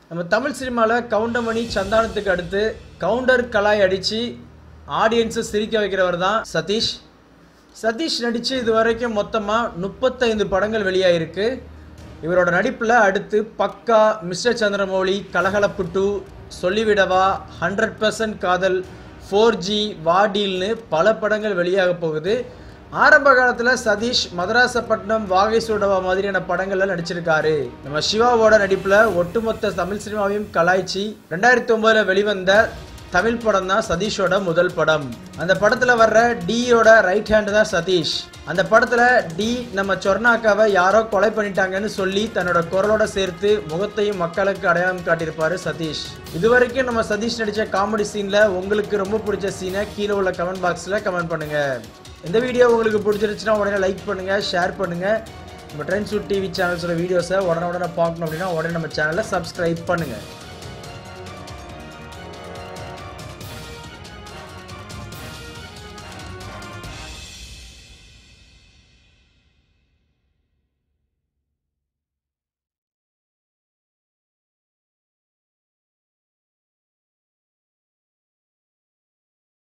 நம்ம தமிழ் சினிமாவில் கவுண்டமணி சந்தானத்துக்கு அடுத்து கவுண்டர் கலாய் அடித்து ஆடியன்ஸை சிரிக்க வைக்கிறவர் தான் சதீஷ் சதீஷ் நடித்து இது வரைக்கும் மொத்தமாக முப்பத்தைந்து படங்கள் வெளியாயிருக்கு இவரோட நடிப்பில் அடுத்து பக்கா mister Chandramouli Kalakalappu two Sollividava hundred percent Kadhal four G வாடீல்னு பல படங்கள் வெளியாக போகுது ஆரம்ப காலத்தில் சதீஷ் மதராசப்பட்டினம் வாகை சூடவா மாதிரியான படங்கள்ல நடிச்சிருக்காரு நம்ம சிவாவோட நடிப்பில் ஒட்டுமொத்த தமிழ் சினிமாவையும் கலாய்ச்சி ரெண்டாயிரத்தி ஒன்பதுல வெளிவந்த தமிழ் படம் தான் சதீஷோட முதல் படம் அந்த படத்துல வர்ற டியோட ரைட் ஹேண்ட் தான் சதீஷ் அந்த படத்துல டி நம்ம சொர்ணாக்காவை யாரோ கொலை பண்ணிட்டாங்கன்னு சொல்லி தன்னோட குரலோட சேர்த்து முகத்தையும் மக்களுக்கு அடையாளம் காட்டியிருப்பாரு சதீஷ் இதுவரைக்கும் நம்ம சதீஷ் நடிச்ச காமெடி சீன்ல உங்களுக்கு ரொம்ப பிடிச்ச சீனை கீழே உள்ள கமெண்ட் பாக்ஸ்ல கமெண்ட் பண்ணுங்க இந்த வீடியோ உங்களுக்கு பிடிச்சிருச்சுன்னா உடனே லைக் பண்ணுங்க ஷேர் பண்ணுங்க நம்ம ட்ரெண்ட் சூட் டிவி சேனல்ஸோட வீடியோஸை உடனே உடனே பார்க்கணும் அப்படின்னா உடனே நம்ம சேனலை சப்ஸ்கிரைப் பண்ணுங்க